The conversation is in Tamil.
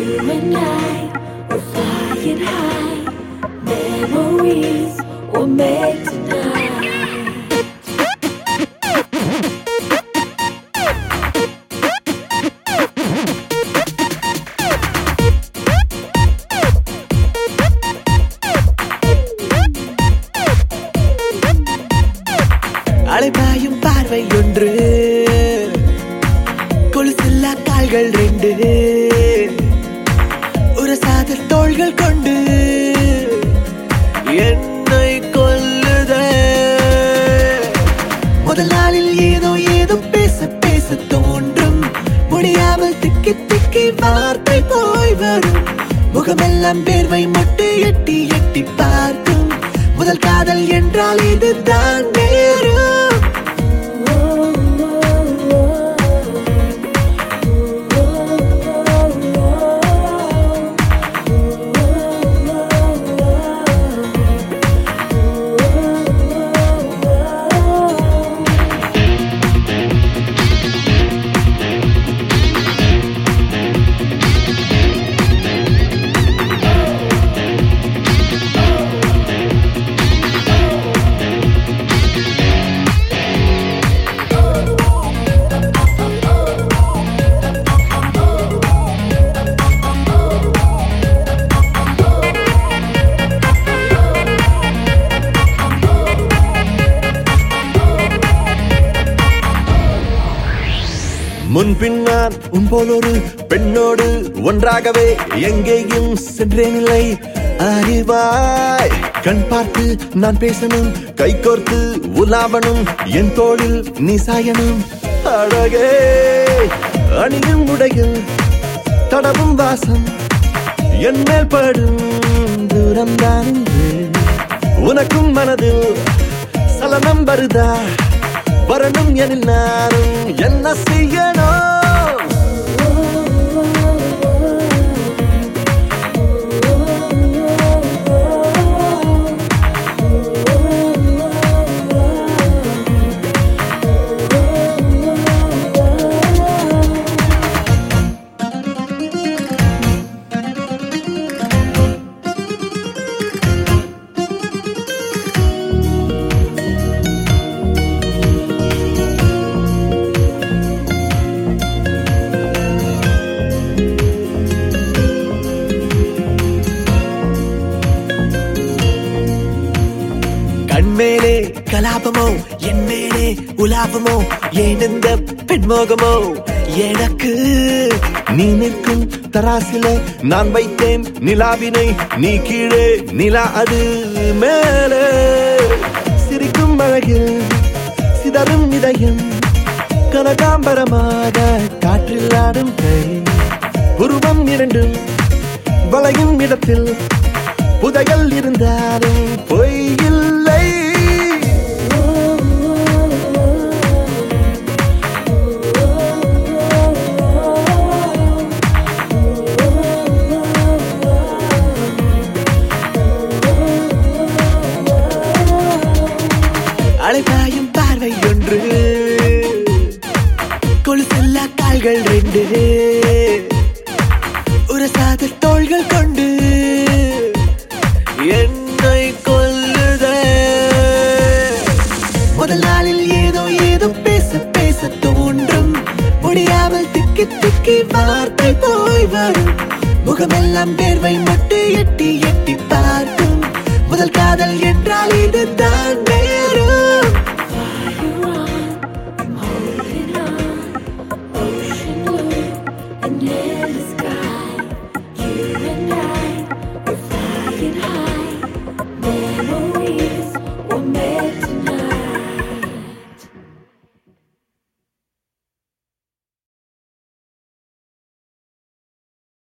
You and I were flying high. Memories were made tonight. அலைபாயும் பார்வை ஒன்று கொலுசில்லா கால்கள் ரெண்டு ஒரு சாத தோள்கள் கொண்டு என்னை கொல்லுதே முதல் நாளில் ஏதோ ஏதோ பேச பேச தோன்றும் முடியாமல் திக்கி திக்கி வார்த்தை போய் வரும் முகமெல்லாம் பேர்வை மொட்டு எட்டி எட்டி பார்க்கும் முதல் காதல் என்றால் இதுதான் நேரும் முன்பின் நான் உன் போல் ஒரு பெண்ணோடு ஒன்றாகவே எங்கேயும் சென்றேனில்லை அறிவாய் கண் பார்த்து நான் பேசணும் கை கோர்த்து உலாவணும் என் தோளில் நீ சாயணும் அழகே அணியும் உடையில் தடவும் வாசம் என் மேல் படும் தூரம் தான் உனக்கும் மனதில் சலனம் வருதா வரணும் எனில் நானும் என்ன செய்யணும் கண்மேலே கலாபமோ என் மேலே உலாபமோ ஏன் இந்த பெண்மோகமோ எனக்கு நீ நிற்கும் தராசிலே நான் வைத்தேன் நிலாவினை நீ கீழே நிலா அது மேலே சிரிக்கும் அழகில் சிதறும் இதயம் கனகாம்பரமாக காற்றில் ஆடும் கை உருவம் இரண்டும் வளையும் இடத்தில் புதையல் இருந்தாலும் பொய் இல்லை அலைபாயும் பார்வை ஒன்று கொலுசெல்லா கால்கள் ரெண்டு ஒரு சாத தோள்கள் கொண்டு என்னை கொல்லுதே முதல் நாளில் ஏதோ ஏதோ பேச பேச தோன்றும் முடியாமல் திக்கி திக்கி வார்த்தை போய் வரும் முகமெல்லாம் பேர்வை மட்டு எட்டி எட்டி பார்க்கும் முதல் காதல் என்றால் இதுதான்